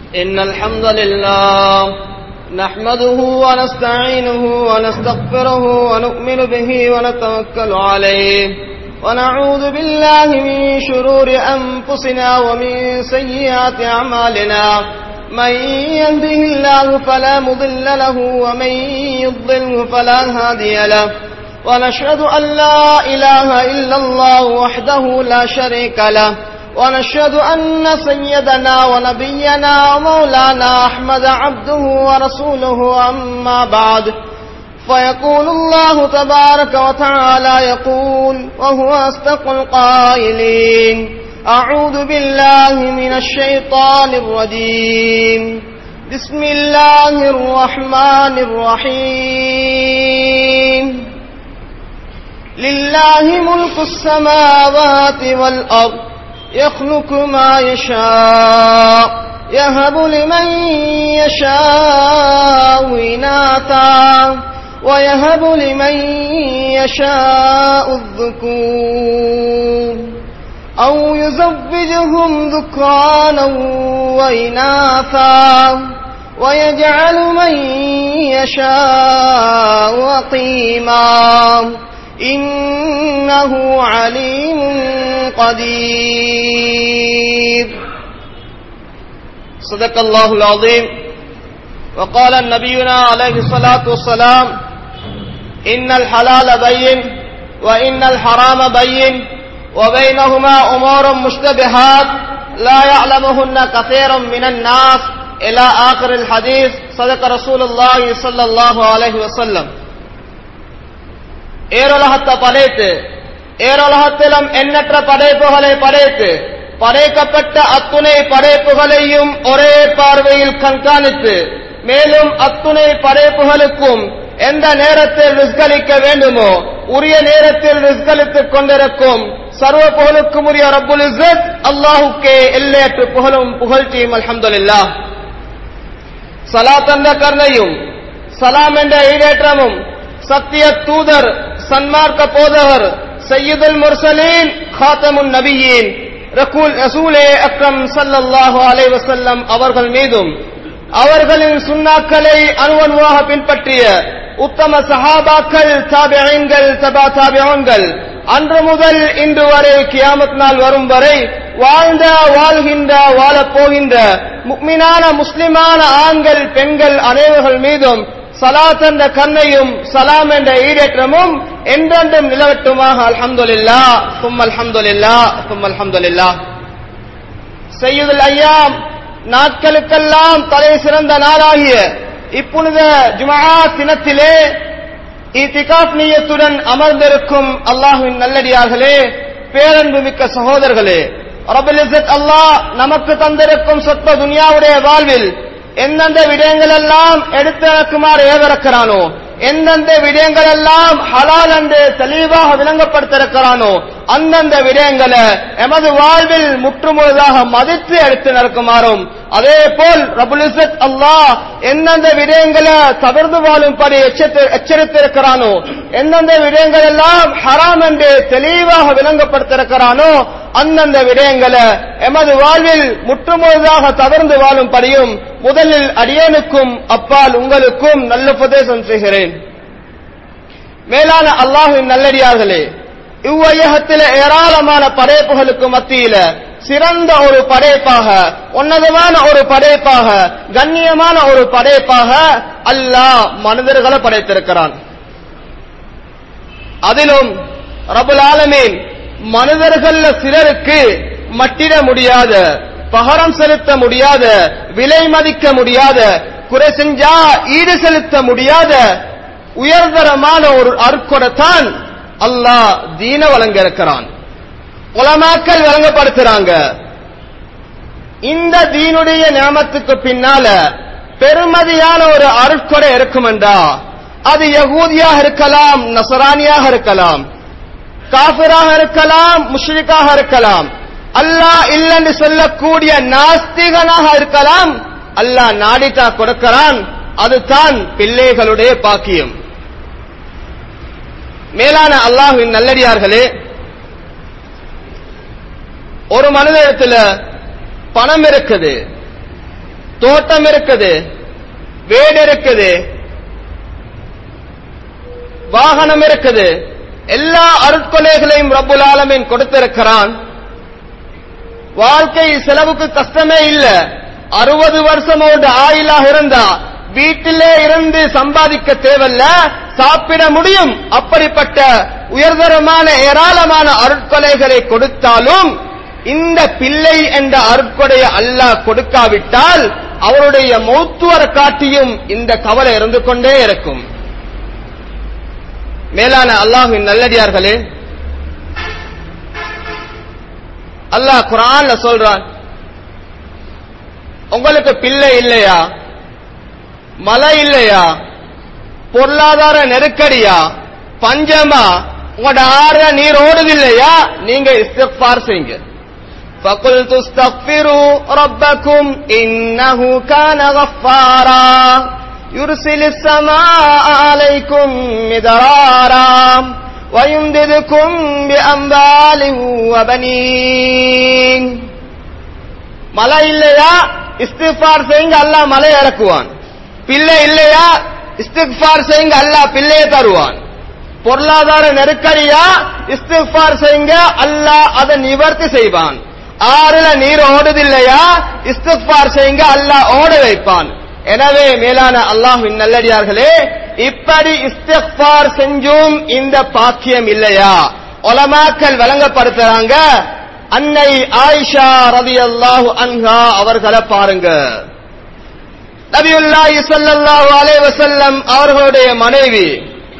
إن الحمد لله نحمده ونستعينه ونستغفره ونؤمن به ونتوكل عليه ونعوذ بالله من شرور أنفسنا ومن سيئات أعمالنا من يهده الله فلا مضل له ومن يضله فلا هادي له ونشهد أن لا إله إلا الله وحده لا شريك له ونشهد أن سيدنا ونبينا ومولانا أحمد عبده ورسوله أما بعد فيقول الله تبارك وتعالى يقول وهو أصدق القائلين أعوذ بالله من الشيطان الرجيم بسم الله الرحمن الرحيم لله ملك السماوات والأرض يخلق ما يشاء يهب لمن يشاء إناثا ويهب لمن يشاء الذكور أو يزوجهم ذكرانا وإناثا ويجعل من يشاء وقيما إنه عليم قدير صدق الله العظيم وقال النبينا عليه الصلاة والسلام إن الحلال بين وإن الحرام بين وبينهما أمور مشتبهات لا يعلمهن كثير من الناس إلى آخر الحديث صدق رسول الله صلى الله عليه وسلم ஏரோலகத்தை படைத்து ஏரோலகத்திலும் எண்ணற்ற படைப்புகளை படைத்து படைக்கப்பட்ட அத்துணை படைப்புகளையும் ஒரே பார்வையில் கண்காணித்து மேலும் அத்துணை படைப்புகளுக்கும் எந்த நேரத்தில் ரிஸ்களிக்க வேண்டுமோ உரிய நேரத்தில் ரிஸ்களித்துக் கொண்டிருக்கும் சர்வ புகழுக்கும் உரிய ரப்புல் இஸ்ஸத் அல்லாஹுக்கே எல்லையற்று புகழும் புகழ்ச்சியும் அல்ஹம்துலில்லா சலாத் என்ற கருணையும் சலாம் என்ற ஈடேற்றமும் சத்திய தூதர் சன்மார்க்க போதகர் சையீதுல் முர்சலீன் காத்தமுன் நபியீன் ரகூல் ரசூலே அக்ரம் சல்லல்லாஹு அலைஹி வஸல்லம் அவர்கள் மீதும் அவர்களின் சுன்னாக்களை அணுவணுவாக பின்பற்றிய உத்தம சஹாபாக்கள் தாபியங்கள் தபா தாபியங்கள் அன்று முதல் இன்று வரை கியாமத் நாள் வரும் வரை வாழ்ந்த வாழ்கின்ற வாழப் போகின்ற முக்மினான முஸ்லிமான ஆண்கள் பெண்கள் அனைவர்கள் மீதும் சலாத் என்ற கண்ணையும் சலாம் என்ற ஈடேற்றமும் என்றென்றும் நிலவட்டுமாக அல்ஹம்துலில்லா தும் அல்ஹம்துலில்லா தும் அல்ஹம்துலில்லா செய்யுதல் ஐயாம் நாட்களுக்கெல்லாம் தலை சிறந்த நாளாகிய இப்புனித ஜுமா தினத்திலே இத்திகாப் நீயத்துடன் அமர்ந்திருக்கும் அல்லாஹுவின் நல்லடியார்களே பேரன்பு மிக்க சகோதரர்களே ரபுல் இசத் அல்லாஹ் நமக்கு தந்திருக்கும் சொற்ப துனியாவுடைய வாழ்வில் எந்தெந்த விடயங்கள் எல்லாம் எடுத்திறக்குமாறு ஏவரக்கிறானோ எந்தெந்த விடயங்கள் எல்லாம் ஹலால் என்று தெளிவாக விளங்கப்படுத்திருக்கிறானோ அந்தந்த விடயங்களை எமது வாழ்வில் முற்றுமுழுதாக மதித்து எடுத்து நடக்குமாறும் அதே போல் ரபுலிசத் அல்லாஹ் எந்தெந்த விடயங்களை தவிர்த்து வாழும்படி எச்சரித்திருக்கிறானோ எந்தெந்த விடயங்கள் எல்லாம் ஹராம் என்று தெளிவாக விளங்கப்படுத்திருக்கிறானோ அந்தந்த விடயங்களை எமது வாழ்வில் முற்றுமுழுதாக தவிர்ந்து வாழும்படியும் முதலில் அடியனுக்கும் அப்பால் உங்களுக்கும் நல்ல உபதேசம் செய்கிறேன் மேலான அல்லாஹின் நல்லடியார்களே இவ்வையகத்தில ஏராளமான படைப்புகளுக்கு மத்தியில சிறந்த ஒரு படைப்பாக உன்னதமான ஒரு படைப்பாக கண்ணியமான ஒரு படைப்பாக அல்லாஹ் மனிதர்களை படைத்திருக்கிறான் அதிலும் ரபுல் ஆலமீன் மனிதர்கள்ல சிலருக்கு மட்டிட முடியாத பகரம் செலுத்த முடியாத விலை மதிக்க முடியாத குறை செஞ்சா ஈடு செலுத்த முடியாத உயர்தரமான ஒரு அருக்கொடைத்தான் அல்லாஹ் தீன வழங்க இருக்கிறான் உலமாக்கள் வழங்கப்படுத்துறாங்க இந்த தீனுடைய நியமத்துக்கு பின்னால பெருமதியான ஒரு அருட்கொடை இருக்குமெண்டா அது யகூதியாக இருக்கலாம் நசரானியாக இருக்கலாம் காபிராக இருக்கலாம் முஷ்ரிக்காக இருக்கலாம் அல்லாஹ் இல்லைன்னு சொல்லக்கூடிய நாஸ்திகனாக இருக்கலாம் அல்லாஹ் நாடிட்டா கொடுக்கிறான் அதுதான் பிள்ளைகளுடைய பாக்கியம் மேலான அல்லாஹுவின் நல்லடியார்களே ஒரு மனிதனிடத்துல பணம் இருக்குது தோட்டம் இருக்குது வீடு இருக்குது வாகனம் இருக்குது எல்லா அருட்கொலைகளையும் ரப்புல் ஆலமீன் கொடுத்திருக்கிறான் வாழ்க்கை செலவுக்கு கஷ்டமே இல்ல அறுபது வருஷமோடு ஆயிலாக இருந்தா வீட்டிலே இருந்து சம்பாதிக்க தேவையில்ல சாப்பிட முடியும் அப்படிப்பட்ட உயர்தரமான ஏராளமான அருட்கொலைகளை கொடுத்தாலும் இந்த பிள்ளை என்ற அருட்கொடையை அல்லாஹ் கொடுக்காவிட்டால் அவருடைய மௌத்துவர காட்டியும் இந்த கவலை இருந்து கொண்டே இருக்கும் மேலான அல்லாஹின் நல்லடியார்களே அல்லாஹ் குரான்ல சொல்றான் உங்களுக்கு பிள்ளை இல்லையா மழை இல்லையா பொருளாதார நெருக்கடியா பஞ்சமா உங்களோட ஆற நீர் ஓடுது இல்லையா நீங்க இஸ்திஃபார் செய்யுங்க فَقُلْتُ اسْتَغْفِرُوا رَبَّكُمْ إِنَّهُ كَانَ غَفَّارًا يُرْسِلِ السَّمَاءَ عَلَيْكُمْ مِدْرَارًا وَيُمْدِدْكُمْ بِأَمْوَالٍ وَبَنِينَ மழை இல்லையா இஸ்திஃபார் செய்யுங்க அல்லாஹ் மழை இறக்குவான் பிள்ளை இல்லையா இஸ்திஃபார் செய்யுங்க அல்லாஹ் பிள்ளையை தருவான் பொருளாதார நெருக்கடியா இஸ்திஃபார் செய்யுங்க அல்லாஹ் அதை நிவர்த்தி செய்வான் ஆறுல நீர் ஓடுதில்லையா இஸ்திஃபார் செய்யுங்க அல்லாஹ் ஓட வைப்பான் எனவே மேலான அல்லாஹ்வின் நல்லடியார்களே இப்படி இஸ்திஃபார் செஞ்சும் இந்த பாக்கியம் இல்லையா உலமாக்கள் வழங்கப்படுத்துறாங்க அன்னை ஆயிஷா ரதியல்லாஹு அன்ஹா அவர்களை பாருங்க நபியுல்லாஹி ஸல்லல்லாஹு அலைஹி வஸல்லம் அவர்களுடைய மனைவி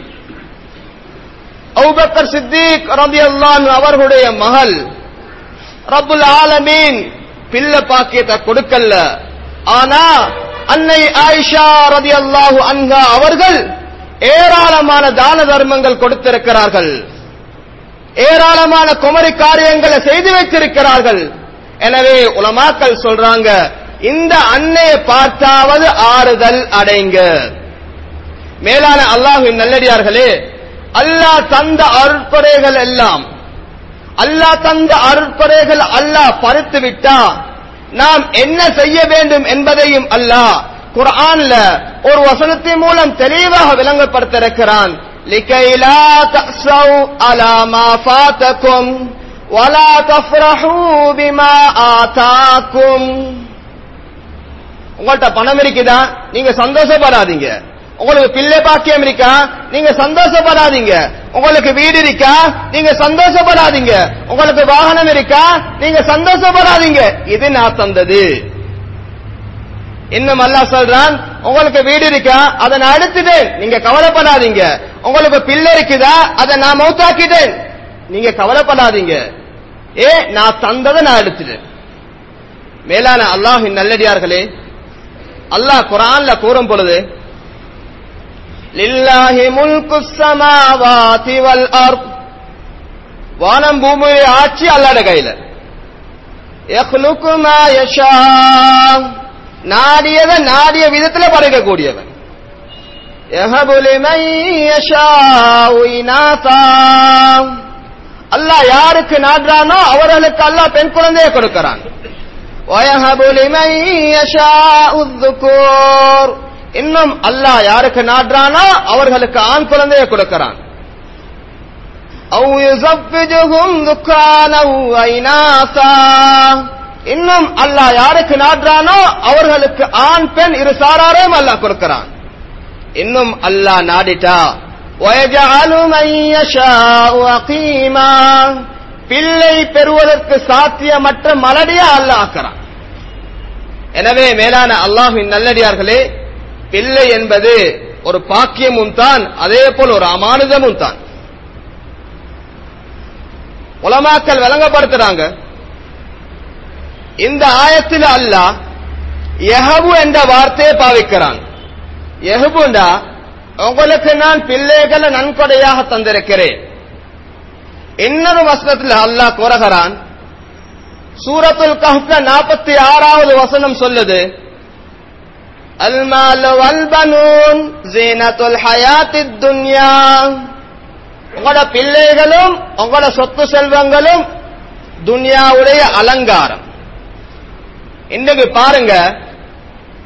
அபூபக்கர் சித்திக் ரலியல்லாஹு அவர்களுடைய மகள் ரப்புல் ஆலமீன் பிள்ளை பாக்கியத்தை கொடுக்கல ஆனா அன்னை ஆயிஷா ரலியல்லாஹு அன்ஹா அவர்கள் ஏராளமான தான தர்மங்கள் கொடுத்திருக்கிறார்கள் ஏராளமான குமரி காரியங்களை செய்து வைத்திருக்கிறார்கள் எனவே உலமாக்கள் சொல்றாங்க இந்த அன்னையை பார்த்தாவது ஆறுதல் அடைங்க மேலான அல்லாஹின் நல்லடியார்களே அல்லாஹ் தந்த அருட்பறைகள் எல்லாம் அல்லாஹ் தந்த அருட்பறைகள் அல்லாஹ் பறித்து விட்டா நாம் என்ன செய்ய வேண்டும் என்பதையும் அல்லாஹ் குர்ஆன்ல ஒரு வசனத்தின் மூலம் தெளிவாக விளங்கப்படுத்திருக்கிறான் لكي لا تأسوا على ما فاتكم ولا تفرحوا بما آتاكم உங்கள்ட்ட பணம் இருக்குதா நீங்க சந்தோஷப்படாதீங்க உங்களுக்கு பிள்ளை பாக்கியம் இருக்கா நீங்க சந்தோஷப்படாதீங்க உங்களுக்கு வீடு இருக்கா நீங்க சந்தோஷப்படாதீங்க உங்களுக்கு வாகனம் இருக்கா நீங்க சந்தோஷப்படாதீங்க இது நான் தந்தது இன்னும் அல்லா சொல்றான் உங்களுக்கு வீடு இருக்கா அதை நான் எடுத்துட்டேன் நீங்க கவலைப்படாதீங்க உங்களுக்கு பிள்ளை இருக்குதா அதை நான் மௌத்தாக்கிட்டேன் நீங்க கவலைப்படாதீங்க ஏ நான் தந்ததை நான் எடுத்துட்டேன் மேலான அல்லாஹின் நல்லடியார்களே அல்லாஹ் குரான்ல கூறும் பொழுது லில்லாஹி முல்கு ஸமாவாதி வல் அர்த் வானம் பூமியை ஆட்சி அல்லாட கையில யக்லுகு மா யஷா நாடியத நாடிய விதத்துல படைக்கக்கூடியவன் அல்லாஹ் யாருக்கு நாடுறானோ அவர்களுக்கு அல்லாஹ் பெண் குழந்தையை கொடுக்கிறான் இன்னும் அல்லாஹ் யாருக்கு நாடுறானோ அவர்களுக்கு ஆண் குழந்தையை கொடுக்கிறான் இன்னும் அல்லாஹ் யாருக்கு நாடுறானோ அவர்களுக்கு ஆண் பெண் இரு சாராரையும் அல்லாஹ் கொடுக்கிறான் இன்னும் அல்லாஹ் நாடிட்டா பிள்ளை பெறுவதற்கு சாத்தியமற்ற மலடியா அல்லாஹ் ஆக்கிறான் எனவே மேலான அல்லாஹின் நல்லடியார்களே பிள்ளை என்பது ஒரு பாக்கியமும் தான் அதே போல் ஒரு அமானுதமும் தான் உலமாக்கள் விளங்கப்படுத்துறாங்க இந்த ஆயத்தில் அல்லாஹ் எஹபு என்ற வார்த்தையை பாவிக்கிறான் எஹபுண்டா உங்களுக்கு நான் பிள்ளைகளை நன்கொடையாக தந்திருக்கிறேன் இன்னொரு வசனத்தில் அல்லாஹ் கூறுகிறான் சூரத்துல் கஹ்ல நாற்பத்தி ஆறாவது வசனம் சொல்லுது அல்மால் வல்பனூன் ஜீனத்துல் ஹயாத்தித் துன்யா உங்களோட பிள்ளைகளும் உங்களோட சொத்து செல்வங்களும் துன்யாவுடைய அலங்காரம் இன்றைக்கு பாருங்க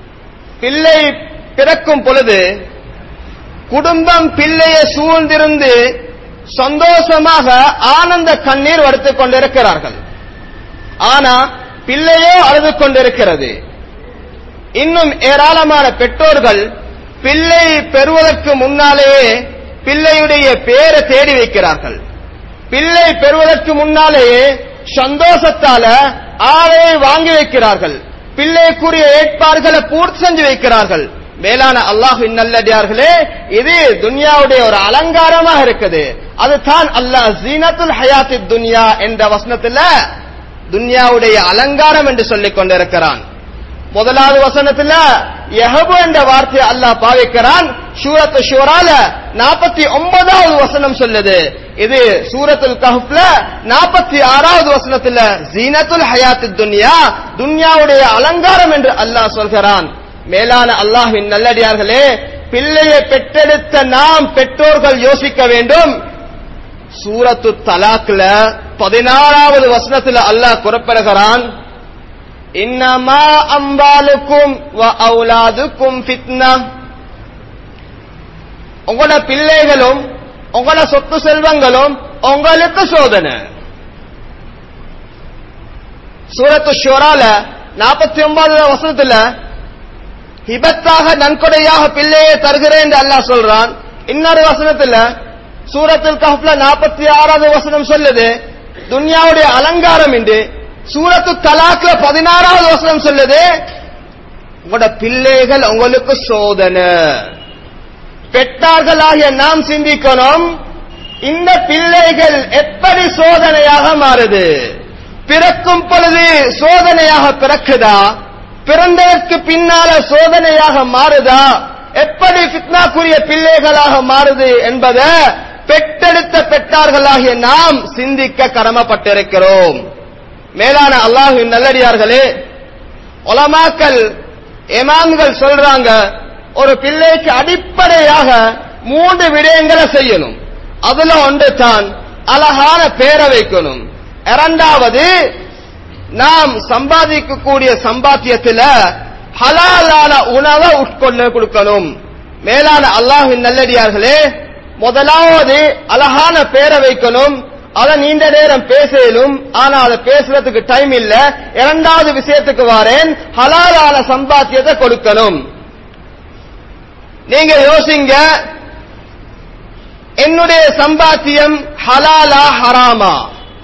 பிள்ளை பிறக்கும் பொழுது குடும்பம் பிள்ளையை சூழ்ந்திருந்து சந்தோஷமாக ஆனந்த கண்ணீர் வடுத்துக் கொண்டிருக்கிறார்கள் ஆனா பிள்ளையோ அழுது கொண்டிருக்கிறது இன்னும் ஏராளமான பெற்றோர்கள் பிள்ளை பெறுவதற்கு முன்னாலேயே பிள்ளையுடைய பேரை தேடி வைக்கிறார்கள் பிள்ளை பெறுவதற்கு முன்னாலேயே சந்தோஷத்தால ஆளையை வாங்கி வைக்கிறார்கள் பிள்ளைக்குரிய ஏற்பாடுகளை பூர்த்தி செஞ்சு வைக்கிறார்கள் மேலான அல்லாஹ் நல்லடியார்களே இது துன்யாவுடைய ஒரு அலங்காரமாக இருக்குது அதுதான் அல்லாஹ் ஜீனத்துல் ஹயாத்தி துன்யா என்ற வசனத்துல துன்யாவுடைய அலங்காரம் என்று சொல்லிக் கொண்டிருக்கிறான் முதலாவது வசனத்துல யஹபு என்ற வார்த்தையை அல்லாஹ் பாவிக்கிறான் சூரத்து ஷூரால நாற்பத்தி ஒன்பதாவது வசனம் சொல்லுது இது சூரத்துல் கஹ்ப்ல நாற்பத்தி ஆறாவது வசனத்துல ஜீனத்துல் ஹயாத்து துன்யா துன்யாவுடைய அலங்காரம் என்று அல்லாஹ் சொல்கிறான் மேலான அல்லாஹ்வின் நல்லடியார்களே பிள்ளையை பெற்றெடுத்த நாம் பெற்றோர்கள் யோசிக்க வேண்டும் சூரத்து தலாக்ல பதினாறாவது வசனத்துல அல்லாஹ் குறிப்பிடுகிறான் இன்னமா அம்பாலுக்கும் வ அவுலாதுக்கும் ஃபித்னா உங்களோட பிள்ளைகளும் உங்களோட சொத்து செல்வங்களும் உங்களுக்கு சோதனை சூரத்து ஷோரால நாற்பத்தி ஒன்பது வசனத்துல ஹிபத்தாக நன்கொடையாக பிள்ளையை தருகிறேன் என்று அல்லாஹ் சொல்றான் இன்னொரு வசனத்துல சூரத்தில் கஹ்ப்ல நாற்பத்தி ஆறாவது வசனம் சொல்லுது துன்யாவுடைய அலங்காரம் என்று சூரத்து தலாக்ல பதினாறாவது வசனம் சொல்லுது உங்களோட பிள்ளைகள் உங்களுக்கு சோதனை பெற்றார்களாகிய நாம் சிந்திக்கணும் இந்த பிள்ளைகள் எப்படி சோதனையாக மாறுது பிறக்கும் பொழுது சோதனையாக பிறக்குதா பிறந்ததற்கு பின்னால சோதனையாக மாறுதா எப்படி ஃபித்னாக்குரிய பிள்ளைகளாக மாறுது என்பதை பெற்றெடுத்த பெற்றார்களாகிய நாம் சிந்திக்க கடமைப்பட்டிருக்கிறோம் மேலான அல்லாஹின் நல்லடியார்களே ஒலமாக்கல் எமான்கள் சொல்றாங்க ஒரு பிள்ளைக்கு அடிப்படையாக மூன்று விடயங்களை செய்யணும் அதுல ஒன்று தான் அழகான பேரை வைக்கணும் இரண்டாவது நாம் சம்பாதிக்கக்கூடிய சம்பாத்தியத்துல ஹலாலான உணவை உட்கொள்ள கொடுக்கணும் மேலான அல்லாஹின் நல்லடியார்களே முதலாவது அழகான பேரை வைக்கணும் அதை நீண்ட நேரம் பேசலும் ஆனா அதை பேசுறதுக்கு டைம் இல்ல இரண்டாவது விஷயத்துக்கு வாரேன் ஹலாலான சம்பாத்தியத்தை கொடுக்கணும் நீங்க யோசிங்க என்னுடைய சம்பாத்தியம் ஹலாலா ஹராமா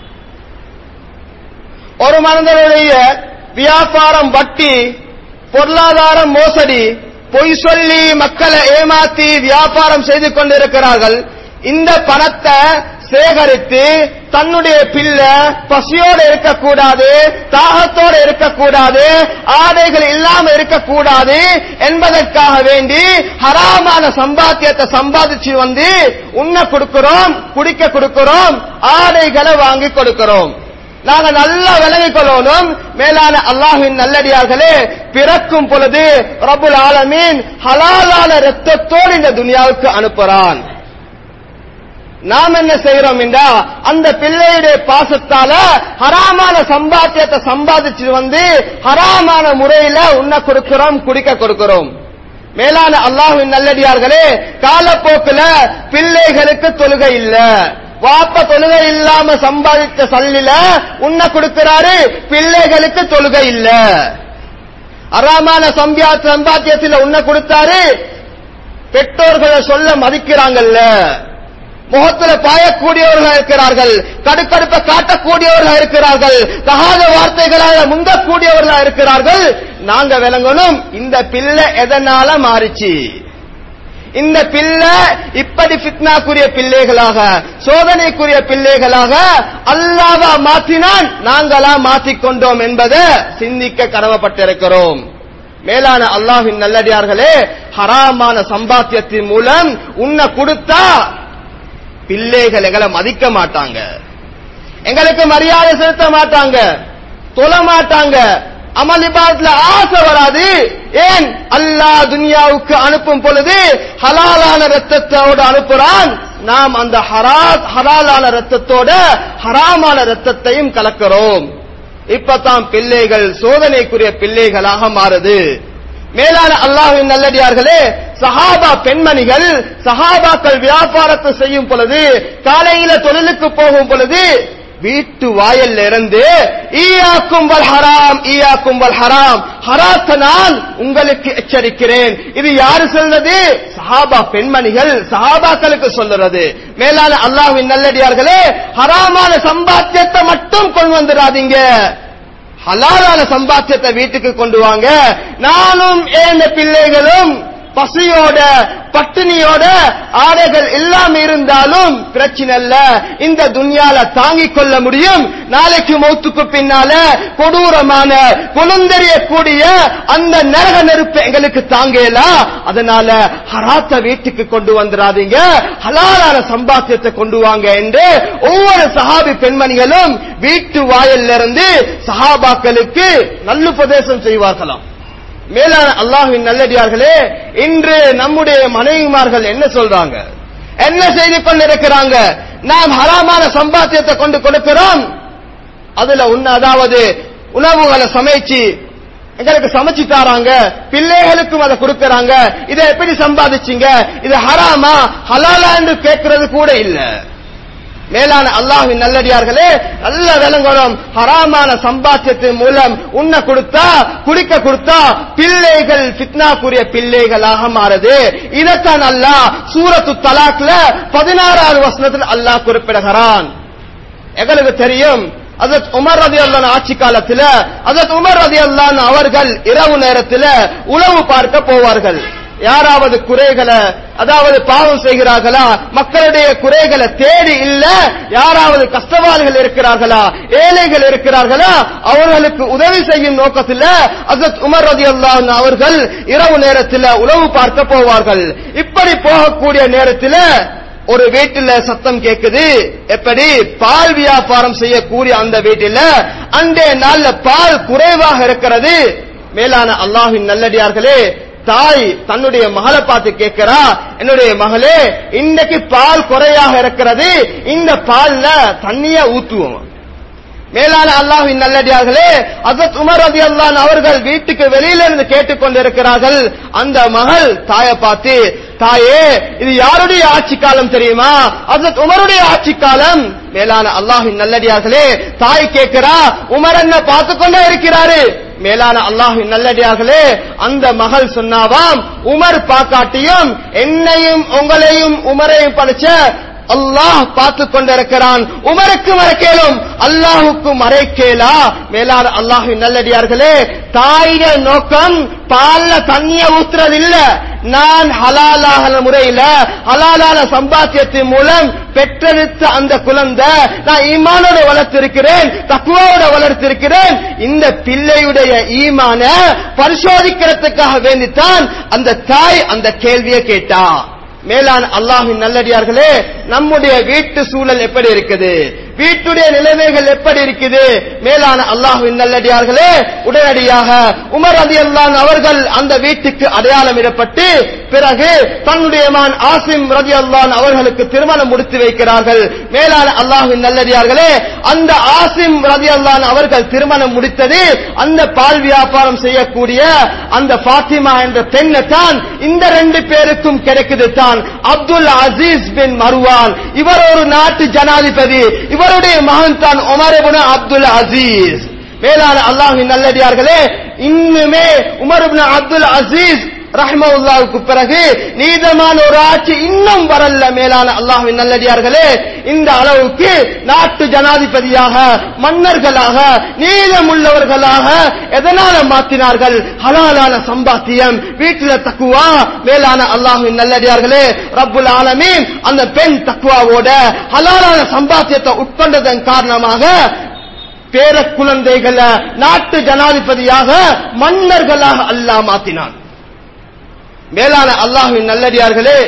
ஒரு மனிதனுடைய வியாபாரம் வட்டி பொருளாதாரம் மோசடி பொய் சொல்லி மக்களை ஏமாத்தி வியாபாரம் செய்து கொண்டிருக்கிறார்கள் இந்த பணத்தை சேகரித்து தன்னுடைய பிள்ளை பசியோடு இருக்கக்கூடாது தாகத்தோடு இருக்கக்கூடாது ஆடைகள் இல்லாம இருக்கக்கூடாது என்பதற்காக வேண்டி ஹராமான சம்பாத்தியத்தை சம்பாதிச்சு வந்து உண்ண கொடுக்கிறோம் குடிக்க கொடுக்கிறோம் ஆடைகளை வாங்கி கொடுக்கிறோம் நாங்க நல்லா விளங்கிக் கொள்ளணும் மேலான அல்லாஹின் நல்லடியார்களே பிறக்கும் பொழுது ரபுல் ஆலமீன் ஹலாலான ரத்தத்தோடு இந்த துனியாவுக்கு அனுப்புறான் நாம் என்ன செய்யறோம் என்றா அந்த பிள்ளையுடைய பாசத்தால ஹராமான சம்பாத்தியத்தை சம்பாதிச்சு வந்து ஹராமான முறையில உண்ண கொடுக்கிறோம் குடிக்க கொடுக்கிறோம் மேலான அல்லாஹின் நல்லடியார்களே காலப்போக்குல பிள்ளைகளுக்கு தொழுகை இல்ல வாப்ப தொழுகை இல்லாம சம்பாதித்த சல்லில உண்ண கொடுக்கிறாரு பிள்ளைகளுக்கு தொழுகை இல்ல அறாமான சம்பியா சம்பாத்தியத்தில் உண்ண கொடுத்தாரு பெற்றோர்களை சொல்ல மதிக்கிறாங்கல்ல முகத்துல பாயக்கூடியவர்கள் இருக்கிறார்கள் கடுக்கடுப்பை காட்டக்கூடியவர்கள் இருக்கிறார்கள் தகாத வார்த்தைகளால முந்தக்கூடியவர்களா இருக்கிறார்கள் நாங்க விளங்கணும் இந்த பிள்ளை எதனால மாறிச்சு இந்த பிள்ளை இப்படி ஃபித்னாக்குரிய பிள்ளைகளாக சோதனைக்குரிய பிள்ளைகளாக அல்லாவா மாற்றினான் நாங்களா மாற்றிக்கொண்டோம் என்பதை சிந்திக்க கடமைப்பட்டிருக்கிறோம் மேலான அல்லாஹின் நல்லடியார்களே ஹராமான சம்பாத்தியத்தின் மூலம் உன்னை கொடுத்தா பிள்ளைகள் எங்களை மதிக்க மாட்டாங்க எங்களுக்கு மரியாதை செலுத்த மாட்டாங்க தொழ மாட்டாங்க அமளிபாதத்துல ஆசை வராது ஏன் அல்லாஹ் துனியாவுக்கு அனுப்பும் பொழுது ஹலாலான ரத்தத்தோடு அனுப்புறான் நாம் அந்த ஹரா- ஹலாலான ரத்தத்தோட ஹராமான ரத்தத்தையும் கலக்கிறோம் இப்பதான் பிள்ளைகள் சோதனைக்குரிய பிள்ளைகளாக மாறுது மேலான அல்லாஹ்வின் நல்லடியார்களே சஹாபா பெண்மணிகள் சஹாபாக்கள் வியாபாரத்தை செய்யும் பொழுது காலையில தொழிலுக்கு போகும் பொழுது வீட்டு வாயல்ல இருந்து ஈயாக்கும் வல் ஹராம் ஈயாக்கும் வல் ஹராம் ஹராத்த நான் உங்களுக்கு எச்சரிக்கிறேன் இது யாரு சொல்றது சஹாபா பெண்மணிகள் சஹாபாக்களுக்கு சொல்லுறது மேலான அல்லாஹ்வின் நல்லடியார்களே ஹராமான சம்பாத்தியத்தை மட்டும் கொண்டு வந்துடாதீங்க ஹலாலான சம்பாத்தியத்தை வீட்டுக்கு கொண்டு வாங்க நானும் ஏந்த பிள்ளைகளும் பசியோட பட்டினியோட ஆடைகள் எல்லாம் இருந்தாலும் பிரச்சனை இல்ல இந்த துன்யால தாங்கிக் கொள்ள முடியும் நாளைக்கு மௌத்துக்கு பின்னால கொடூரமான குணந்தெறியக்கூடிய அந்த நரக நெருப்பு எங்களுக்கு தாங்கலாம் அதனால ஹராத்த வீட்டுக்கு கொண்டு வந்துடாதீங்க ஹலாலான சம்பாத்தியத்தை கொண்டு வாங்க என்று ஒவ்வொரு சஹாபி பெண்மணிகளும் வீட்டு வாயிலிருந்து இருந்து சஹாபாக்களுக்கு நல்லுபதேசம் செய்வார்களாம் மேலான அல்லாஹ்வின் நல்லடியார்களே இன்று நம்முடைய மனைவிமார்கள் என்ன சொல்றாங்க என்ன செய்து கொண்டிருக்கிறாங்க நாம் ஹராமான சம்பாத்தியத்தை கொண்டு கொடுக்கிறோம் அதுல உன்ன அதாவது உணவுகளை சமைச்சு எங்களுக்கு சமைச்சு தாராங்க பிள்ளைகளுக்கும் அதை கொடுக்கறாங்க இதை எப்படி சம்பாதிச்சீங்க இது ஹராமா ஹலாலா என்று கேட்கறது கூட இல்ல மேலான அல்லாஹ்வின் நல்லடியார்களே நல்ல விளங்கணும் ஹராமான சம்பாத்தியத்தின் மூலம் உண்ண கொடுத்தா குடிக்க கொடுத்தா பிள்ளைகள் ஃபித்னாக்குரிய பிள்ளைகளாக மாறுது இதைத்தான் அல்லாஹ் சூரத்து தலாக்ல பதினாறாவது வசனத்தில் அல்லாஹ் குறிப்பிடுகிறான் எங்களுக்கு தெரியும் அதத் உமர் ரதி அல்லான் ஆட்சி காலத்துல அதத் உமர் ரதி அல்லான் அவர்கள் இரவு நேரத்துல உளவு பார்க்க போவார்கள் யாராவது குறைகளை அதாவது பாவம் செய்கிறார்களா மக்களுடைய குறைகளை தேடி இல்ல யாராவது கஷ்டவாளிகள் இருக்கிறார்களா ஏழைகள் இருக்கிறார்களா அவர்களுக்கு உதவி செய்யும் நோக்கத்தில் அசத் உமர் ரதி அல்லான் அவர்கள் இரவு நேரத்தில் உளவு பார்க்க போவார்கள் இப்படி போகக்கூடிய நேரத்தில் ஒரு வீட்டுல சத்தம் கேக்குது எப்படி பால் வியாபாரம் செய்யக்கூடிய அந்த வீட்டில அன்றைய நாள்ல பால் குறைவாக இருக்கிறது மேலான அல்லாஹின் நல்லடியார்களே தாய் தன்னுடைய மகளை பார்த்து கேட்கிறா என்னுடைய மகளே இன்னைக்கு பால் குறையாக இருக்கிறது இந்த பால்ல தண்ணிய ஊத்துவோம் மேலான அல்லாஹின் நல்லடியார்களே அசத் உமர் ரதி அல்லான் அவர்கள் வீட்டுக்கு வெளியில இருந்து கேட்டுக்கொண்டிருக்கிறார்கள் அந்த மகள் தாயை பார்த்து தாயே இது யாருடைய ஆட்சி காலம் தெரியுமா அசத் உமருடைய ஆட்சி காலம் மேலான அல்லாஹின் நல்லடியார்களே தாய் கேட்கிறா உமர் என்ன பார்த்து கொண்டே இருக்கிறாரு மேலான அல்லாஹின் நல்லடியார்களே அந்த மகள் சொன்னாவாம் உமர் பாக்காட்டியும் என்னையும் உங்களையும் உமரையும் படிச்ச அல்லாஹ் பார்த்து கொண்டிருக்கிறான் உமருக்கு மறைக்கேலும் அல்லாஹுக்கு மறைக்கேலா மேலான அல்லாஹின் நல்லடியார்களே தாயிட நோக்கம் பால்ல தண்ணிய ஊத்துறது இல்ல நான் ஹலாலான முறையில ஹலாலான சம்பாத்தியத்தின் மூலம் பெற்றெடுத்த அந்த குழந்தை நான் ஈமானோட வளர்த்திருக்கிறேன் தக்குவாவோட வளர்த்திருக்கிறேன் இந்த பிள்ளையுடைய ஈமான பரிசோதிக்கிறதுக்காக வேண்டித்தான் அந்த தாய் அந்த கேள்வியை கேட்டா மேலான அல்லாஹின் நல்லடியார்களே நம்முடைய வீட்டு சூழல் எப்படி இருக்குது வீட்டுடைய நிலைமைகள் எப்படி இருக்குது மேலான அல்லாஹுவின் நல்லடியார்களே உடனடியாக உமர் அதி அல்லான் அவர்கள் அந்த வீட்டுக்கு அடையாளம் இடப்பட்டு பிறகு தன்னுடைய மான் ஆசிம் ரதி அல்லான் அவர்களுக்கு திருமணம் முடித்து வைக்கிறார்கள் மேலான அல்லாஹுவின் நல்லடியார்களே அந்த ஆசிம் ரதி அல்லான் அவர்கள் திருமணம் முடித்தது அந்த பால் வியாபாரம் செய்யக்கூடிய அந்த பாத்திமா என்ற பெண்ணை தான் இந்த ரெண்டு பேருக்கும் கிடைக்குது தான் அப்துல் அசீஸ் பின் மருவான் இவர் ஒரு நாட்டு ஜனாதிபதி இவருடைய மகன் தான் உமர் இப்னு அப்துல் அசீஸ் மேலான அல்லாஹின் நல்லடியார்களே இன்னுமே உமர் இப்னு அப்துல் அசீஸ் ரஹ்மவுல்லாவுக்கு பிறகு நீதமான ஒரு ஆட்சி இன்னும் வரல மேலான அல்லாஹ்வின் நல்லடியார்களே இந்த அளவுக்கு நாட்டு ஜனாதிபதியாக மன்னர்களாக நீதமுள்ளவர்களாக எதனால மாத்தினார்கள் ஹலாலான சம்பாத்தியம் வீட்டுல தக்குவா மேலான அல்லாஹ்வின் நல்லடியார்களே ரப்புல் ஆலமீன் அந்த பெண் தக்குவாவோட ஹலாலான சம்பாத்தியத்தை உட்கொண்டதன் காரணமாக பேர குழந்தைகளை நாட்டு ஜனாதிபதியாக மன்னர்களாக அல்லாஹ் மாத்தினான் மேலான அல்லாஹுவின் நல்லடியார்களே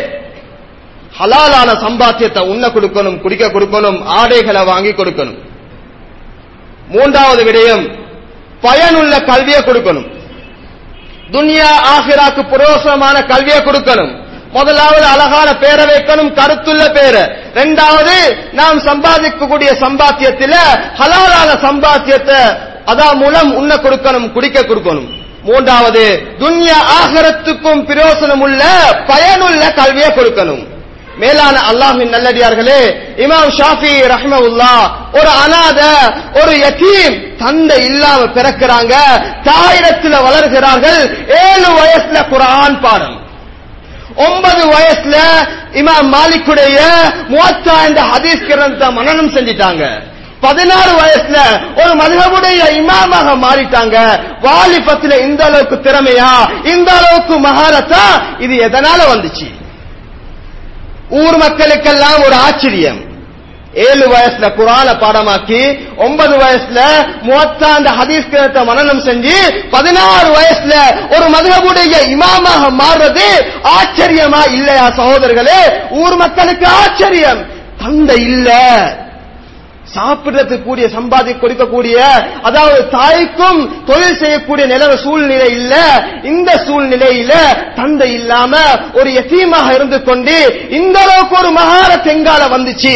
ஹலாலான சம்பாத்தியத்தை உண்ண கொடுக்கணும் குடிக்க கொடுக்கணும் ஆடைகளை வாங்கி கொடுக்கணும் மூன்றாவது விடயம் பயனுள்ள கல்வியை கொடுக்கணும் துன்யா ஆஹிராக்கு புரோசமான கல்வியை கொடுக்கணும் முதலாவது அழகான பேரை வைக்கணும் கருத்துள்ள பேரை இரண்டாவது நாம் சம்பாதிக்கக்கூடிய சம்பாத்தியத்தில் ஹலாலான சம்பாத்தியத்தை அதா மூலம் உண்ண கொடுக்கணும் குடிக்க கொடுக்கணும் மூன்றாவது துன்யா ஆகரத்துக்கும் பிரயோசனம் உள்ள பயனுள்ள கல்வியை கொடுக்கணும் மேலான அல்லாஹின் நல்லடியார்களே இமாம் ஷாஃபி ரஹ்மவுல்லா ஒரு அனாத ஒரு யத்தீம் தந்தை இல்லாம பிறக்கிறாங்க தாயிடத்துல வளர்கிறார்கள் ஏழு வயசுல குரான் பாடம் ஒன்பது வயசுல இமாம் மாலிக்குடைய முவத்தா என்ற ஹதீஸ் கிரந்த மனனம் செஞ்சிட்டாங்க பதினாறு வயசுல ஒரு மதுகபுடைய இமாமாக மாறிட்டாங்க வாலிபத்துல இந்த அளவுக்கு திறமையா இந்த அளவுக்கு மகாரத்தா இது எதனால வந்துச்சு ஊர் மக்களுக்கெல்லாம் ஒரு ஆச்சரியம் ஏழு வயசுல குரான பாடமாக்கி ஒன்பது வயசுல மூவத்தாண்டு ஹதீஸ் கிரத்தை மனனம் செஞ்சு பதினாறு வயசுல ஒரு மதுகபுடைய இமாமாக மாறுறது ஆச்சரியமா இல்லையா சகோதரர்களே ஊர் மக்களுக்கு ஆச்சரியம் தந்தை இல்ல சாப்பிடுறதுக்கு கூடிய சம்பாதி கொடுக்கக்கூடிய அதாவது தாய்க்கும் தொழில் செய்யக்கூடிய நிலவ சூழ்நிலை இல்ல இந்த சூழ்நிலையில தந்தை இல்லாம ஒரு எத்தீமாக இருந்து கொண்டு இந்த அளவுக்கு ஒரு மகார தெங்கால வந்துச்சு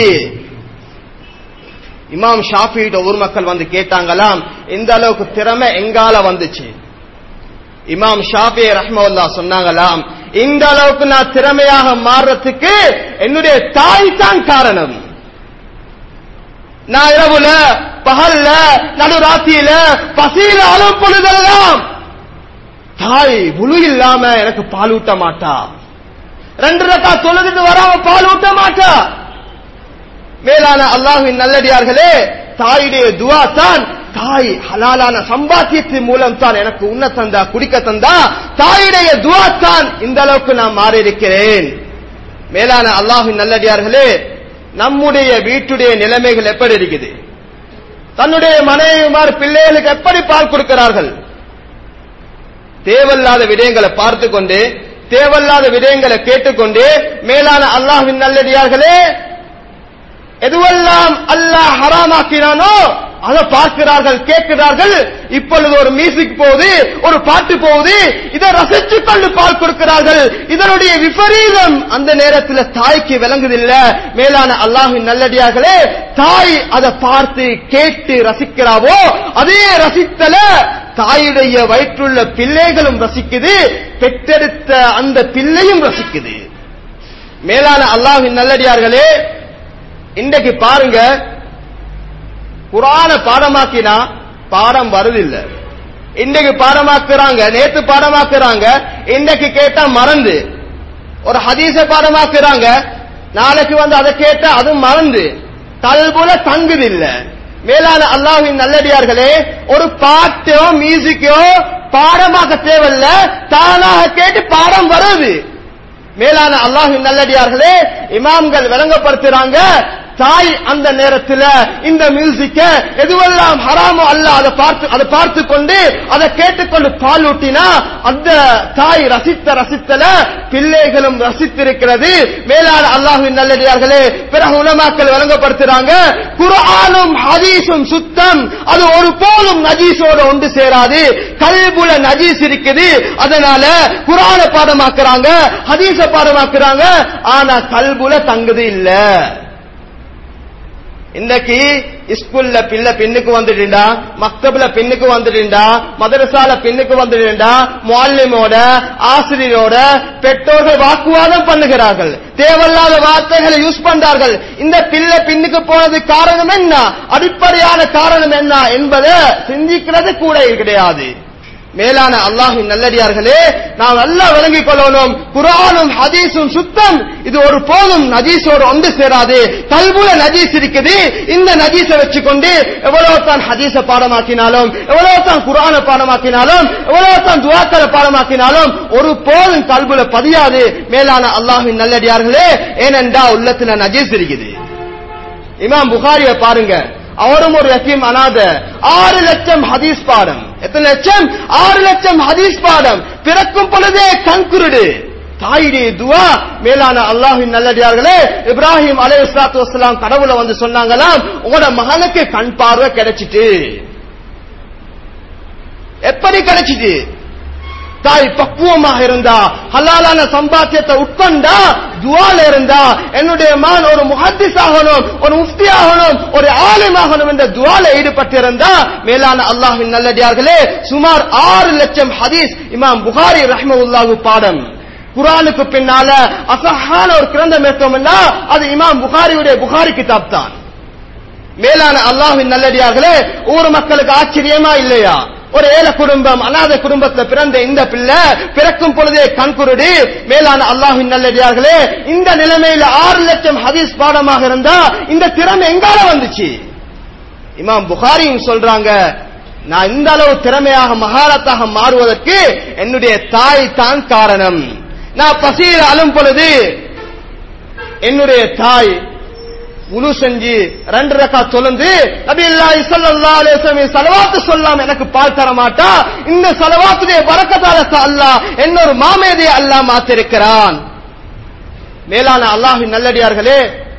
இமாம் ஷாஃபிட்ட ஊர் மக்கள் வந்து கேட்டாங்களாம் இந்த அளவுக்கு திறமை எங்கால வந்துச்சு இமாம் ஷாஃபி ரஹ்மல்லா சொன்னாங்களாம் இந்த அளவுக்கு நான் திறமையாக மாறுறதுக்கு என்னுடைய தாய் தான் காரணம் நான் இரவுல பகல்ல நடுராத்தியில பசியில அழும் பொழுதெல்லாம் தாய் முழு இல்லாம எனக்கு பால் ஊட்ட மாட்டா ரெண்டு ரக்கா தொழுதுட்டு வராம பால் ஊட்ட மாட்டா மேலான அல்லாஹின் நல்லடியார்களே தாயுடைய துவா தான் தாய் ஹலாலான சம்பாத்தியத்தின் மூலம் தான் எனக்கு உண்ண தந்தா குடிக்க தந்தா தாயுடைய துவா தான் இந்த அளவுக்கு நான் மாறி இருக்கிறேன் மேலான அல்லாஹின் நல்லடியார்களே நம்முடைய வீட்டுடைய நிலைமைகள் எப்படி இருக்குது தன்னுடைய மனைவிமார் பிள்ளைகளுக்கு எப்படி பால் கொடுக்கிறார்கள் தேவையில்லாத விடயங்களை பார்த்து கொண்டு தேவையில்லாத விடயங்களை கேட்டுக்கொண்டு மேலான அல்லாஹின் நல்லடியார்களே எதுவெல்லாம் அல்லாஹ் ஹராமாக்கினானோ அதை பார்க்கிறார்கள் கேட்கிறார்கள் இப்பொழுது ஒரு மியூசிக் போகுது ஒரு பாட்டு போகுது இதை ரசிச்சு கொண்டு பால் கொடுக்கிறார்கள் இதனுடைய விபரீதம் அந்த நேரத்தில் தாய்க்கு விளங்குதில்ல மேலான அல்லாஹின் நல்லடியார்களே தாய் அதை பார்த்து கேட்டு ரசிக்கிறாவோ அதே ரசித்தல தாயுடைய வயிற்றுள்ள பிள்ளைகளும் ரசிக்குது பெற்றெடுத்த அந்த பிள்ளையும் ரசிக்குது மேலான அல்லாஹின் நல்லடியார்களே இன்றைக்கு பாருங்க குரான பாடமாக்கினா பாடம் வருதில்ல இன்னைக்கு பாடமாக்குறாங்க நேத்து பாடமாக்குறாங்க இன்னைக்கு கேட்டா மறந்து ஒரு ஹதீஸ பாடமாக்குறாங்க நாளைக்கு வந்து அதை கேட்டா அதுவும் மறந்து கல்புல தங்குது இல்ல மேலான அல்லாஹின் நல்லடியார்களே ஒரு பாட்டோ மியூசிக்கோ பாடமாக்க தேவையில்ல தானாக கேட்டு பாடம் வருது மேலான அல்லாஹின் நல்லடியார்களே இமாம்கள் விளங்கப்படுத்துறாங்க தாய் அந்த நேரத்தில் இந்த மியூசிக்க எதுவெல்லாம் ஹராமோ அல்ல அதை பார்த்து அதை பார்த்து கொண்டு அதை கேட்டுக்கொண்டு பால் ஊட்டினா அந்த தாய் ரசித்த ரசித்தல பிள்ளைகளும் ரசித்திருக்கிறது மேலான அல்லாஹின் நல்லடியார்களே பிறகு உலமாக்கள் விளங்கப்படுத்துறாங்க குர்ஆனும் ஹதீஸும் சுத்தம் அது ஒரு போலும் நஜீஸோட ஒன்று சேராது கல்புல நஜீஸ் இருக்குது அதனால குரான பாடமாக்குறாங்க ஹதீஸ பாடமாக்குறாங்க ஆனா கல்புல தங்குது இல்ல இன்னைக்கு ஸ்கூல்ல பிள்ளை பின்னுக்கு வந்துட்டுண்டா மக்தப்ல பின்னுக்கு வந்துட்டுண்டா மதரசால பின்னுக்கு வந்துட்டுண்டா மாலிமோட ஆசிரியரோட பெற்றோர்கள் வாக்குவாதம் பண்ணுகிறார்கள் தேவையில்லாத வார்த்தைகளை யூஸ் பண்றார்கள் இந்த பிள்ளை பின்னுக்கு போனது காரணம் என்ன அடிப்படையான காரணம் என்ன என்பதை சிந்திக்கிறது கூட கிடையாது மேலான அல்லாஹின் நல்லடியார்களே நாம் நல்லா விளங்கிக் கொள்ளணும் குரானும் ஹதீஸும் சுத்தம் இது ஒரு போதும் நஜீஸோடு ஒன்று சேராது கல்புல நஜீஸ் இருக்குது இந்த நஜீஸை வச்சுக்கொண்டு எவ்வளவு தான் ஹதீஸ பாடமாக்கினாலும் எவ்வளவு தான் குரான பாடமாக்கினாலும் எவ்வளவு தான் துவாக்களை பாடமாக்கினாலும் ஒரு போதும் கல்புல பதியாது மேலான அல்லாஹின் நல்லடியார்களே ஏனென்றா உள்ளத்துல நஜீஸ் இருக்குது இமாம் புகாரிய பாருங்க அவரும் ஒரு யத்தீம் அனாத ஆறு லட்சம் ஹதீஸ் பாடம் எத்தனை லட்சம் ஆறு லட்சம் ஹதீஸ் பாடம் பிறக்கும் பொழுதே கண்குருடு தாயுடைய துவா மேலான அல்லாஹின் நல்லடியார்களே இப்ராஹிம் அலை இஸ்லாத்து வசலாம் கடவுளை வந்து சொன்னாங்களாம் உங்களோட மகனுக்கு கண் பார்வை கிடைச்சிட்டு எப்படி கிடைச்சிட்டு தாய் பக்குவமாக இருந்தா ஹலாலான சம்பாத்தியத்தை உட்கொண்டா துவால இருந்தா என்னுடைய மகன் ஒரு முஹத்திஸ் ஆகணும் ஒரு முஃப்தி ஆகணும் ஒரு ஆலிம் ஆகணும் என்ற துவால ஈடுபட்டிருந்தா மேலான அல்லாஹ்வின் நல்லடியார்களே சுமார் ஆறு லட்சம் ஹதீஸ் இமாம் புகாரி ரஹ்மவுல்லாஹு பாடம் குரானுக்கு பின்னால அசஹான ஒரு கிரந்தம் எடுத்தோம்னா அது இமாம் புகாரியுடைய புகாரி கிதாப் தான் மேலான அல்லாஹ்வின் நல்லடியார்களே ஊர் மக்களுக்கு ஆச்சரியமா இல்லையா ஒரு ஏழை குடும்பம் அநாத குடும்பத்துல பிறந்த இந்த பிள்ளை பிறக்கும் பொழுதே கண்குருடி மேலான அல்லாஹின் நல்லடியார்களே இந்த நிலைமையில ஆறு லட்சம் ஹதீஸ் பாடமாக இருந்தா இந்த திறமை எங்கால வந்துச்சு இமாம் புகாரியும் சொல்றாங்க நான் இந்த அளவு திறமையாக மகாரத்தாக மாறுவதற்கு என்னுடைய தாய் தான் காரணம் நான் பசியில் அழும் பொழுது என்னுடைய தாய் உலு செஞ்சு ரெண்டு ரக்கா தொழுந்து நபியுல்லாஹி ஸல்லல்லாஹு அலைஹி வஸல்லம் ஸலவாத்து சொல்லாம எனக்கு பால் தர மாட்டா இந்த ஸலவாத்துடைய பரக்கத்தால அல்லாஹ் என்னொரு மாமேதியை அல்லாஹ் மாத்திருக்கிறான் மேலான அல்லாஹ்வின் நல்லடியார்களே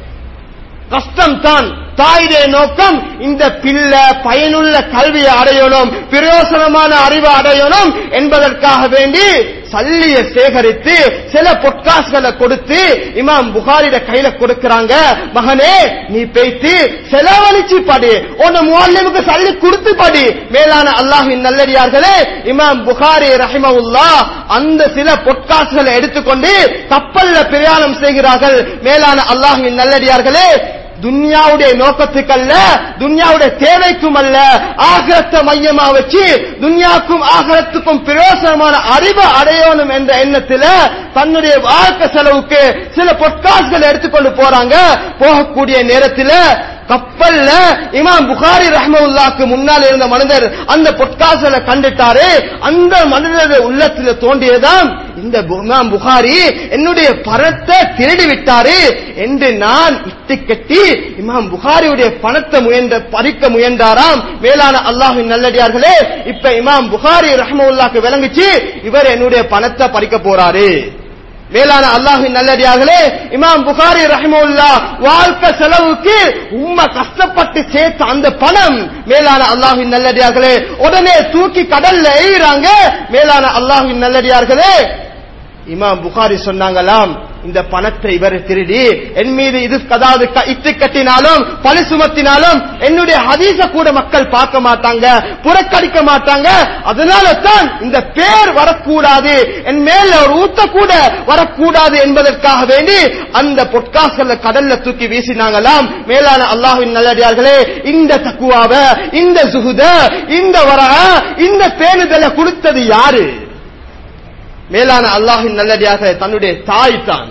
கஷ்டம் தான் தாயுடைய நோக்கம் இந்த பிள்ளை பயனுள்ள கல்வியை அடையணும் பிரயோசனமான அறிவை அடையணும் என்பதற்காக வேண்டி சல்லிய சேகரித்து சில பொட்காசுகளை கொடுத்து இமாம் புகாரிட கையில கொடுக்கறாங்க மகனே நீ பேய்த்து செலவழிச்சு படி உன்னை முல்லிமுக்கு சல்லி கொடுத்து படி மேலான அல்லாஹின் நல்லடியார்களே இமாம் புகாரி ரஹிமவுல்லா அந்த சில பொட்காசுகளை எடுத்துக்கொண்டு கப்பல்ல பிரயாணம் செய்கிறார்கள் மேலான அல்லாஹின் நல்லடியார்களே துன்யாவுடைய நோக்கத்துக்கல்ல துன்யாவுடைய தேவைக்கும் அல்ல ஆகரத்தை மையமா வச்சு துன்யாக்கும் ஆகரத்துக்கும் பிரயோசனமான அறிவை அடையணும் என்ற எண்ணத்துல தன்னுடைய வாழ்க்கை செலவுக்கு சில பொட்காசுகள் எடுத்துக்கொண்டு போறாங்க போகக்கூடிய நேரத்தில் கப்பல்ல இமாம் புகாரி ரஹ்மவுல்லாக்கு முன்னால் இருந்த மனிதர் அந்த பொட்காசுகளை கண்டுட்டாரு அந்த மனிதருடைய உள்ளத்தில் தோண்டியதான் இந்த இமாம் புகாரி என்னுடைய பணத்தை திருடி விட்டாரு என்று நான் இட்டு கட்டி இமாம் புகாரியுடைய பணத்தை முயன்ற பறிக்க முயன்றாராம் மேலான அல்லாஹின் நல்லடியார்களே இப்ப இமாம் புகாரி ரஹ்மவுல்லாக்கு விளங்குச்சு இவர் என்னுடைய பணத்தை பறிக்க போறாரு மேலான அல்லாஹின் நல்லடியார்களே இமாம் புகாரி ரஹிமுல்லா வாழ்க்கை செலவுக்கு உண்மை கஷ்டப்பட்டு சேர்த்த அந்த பணம் மேலான அல்லாஹின் நல்லடியார்களே உடனே தூக்கி கடல்ல எய்கிறாங்க மேலான அல்லாஹின் நல்லடியார்களே இமாம் புகாரி சொன்னாங்களாம் இந்த பணத்தை இவர் திருடி என் மீது இது அதாவது இட்டு கட்டினாலும் பழி சுமத்தினாலும் என்னுடைய ஹதீச கூட மக்கள் பார்க்க மாட்டாங்க புறக்கணிக்க மாட்டாங்க அதனால தான் இந்த பேர் வரக்கூடாது என் மேல ஒரு ஊத்த கூட வரக்கூடாது என்பதற்காக வேண்டி அந்த பொட்காசல்ல கடல்ல தூக்கி வீசினாங்களாம் மேலான அல்லாஹின் நல்லடியார்களே இந்த தக்குவாவ இந்த சுகுத இந்த வர இந்த பேணுதலை கொடுத்தது யாரு மேலான அல்லாஹின் நல்லடியாக தன்னுடைய தாய் தான்